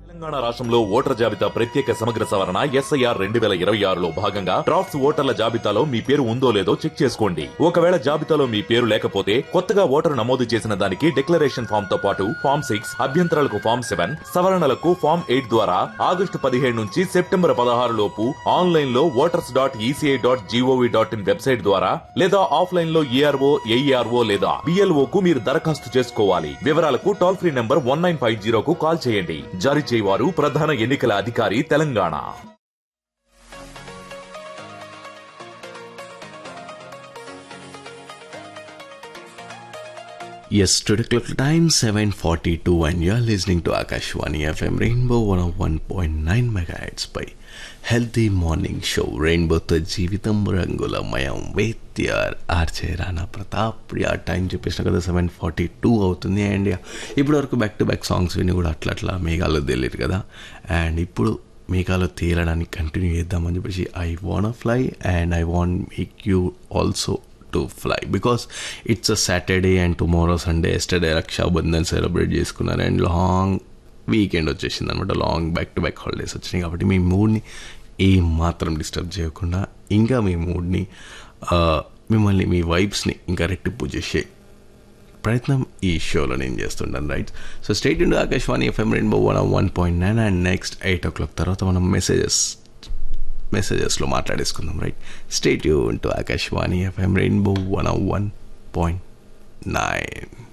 తెలంగాణ రాష్ట్రంలో ఓటర్ జాబితా ప్రత్యేక సమగ్ర సవరణ ఎస్ఐఆర్ రెండు వేల ఇరవై ఆరులో భాగంగా డ్రాఫ్ట్స్ ఓటర్ల జాబితాలో మీ పేరు ఉందో లేదో చెక్ చేసుకోండి ఒకవేళ జాబితాలో మీ పేరు లేకపోతే కొత్తగా ఓటరు నమోదు చేసిన దానికి డిక్లరేషన్ ఫామ్ తో పాటు ఫామ్ సిక్స్ అభ్యంతరాలకు ఫామ్ సెవెన్ సవరణలకు ఫామ్ ఎయిట్ ద్వారా ఆగస్టు పదిహేడు నుంచి సెప్టెంబర్ పదహారు లోపు ఆన్లైన్ లో voters dot ECI dot GOV dot in website ద్వారా లేదా ఆఫ్లైన్ లో ఈఆర్ఓ ఏఈఆర్ఓ లేదా బిఎల్ఓ కు మీరు దరఖాస్తు చేసుకోవాలి వివరాలకు toll free number one nine five జీరోకు కాల్ చేయండి జారీ చేయవారు ప్రధాన ఎన్నికల అధికారి Telangana Yes, today clock time 7:42 and you are listening to Akashwani FM Rainbow 101.9 megahertz by Healthy Morning Show Rainbow తో జీవితం రంగులమయం with your RJ Rana Pratap yeah time చెప్పేసిన కదా సెవెన్ ఫార్టీ టూ అవుతుంది అండ్ ఇప్పటి వరకు బ్యాక్ టు బ్యాక్ సాంగ్స్ విని కూడా అట్లా అట్లా మేఘాలు తెలియదు కదా అండ్ ఇప్పుడు మేఘాలు తేలడానికి కంటిన్యూ చేద్దామని చెప్పేసి I want fly and I want make you also to fly because it's a Saturday and tomorrow Sunday yesterday Rakshabandhan celebrate చేసుకున్నారు అండ్ లాంగ్ వీకెండ్ వచ్చేసింది అనమాట long back to back holidays వచ్చినాయి కాబట్టి మీ మూడ్ని ఏం మాత్రం డిస్టర్బ్ చేయకుండా ఇంకా మీ మూడ్ని మిమ్మల్ని మీ వైబ్స్ని ఇంకా రెట్టింపు చేసే ప్రయత్నం ఈ షోలో నేను చేస్తుంటాను right so stay tuned Akashvani FM Rainbow one one point nine and next eight o'clock తర్వాత మనం మెసేజెస్ మెసేజెస్లో మాట్లాడేసుకుందాం రైట్ స్టేట్ యూ to Akashvani FM Rainbow one one point nine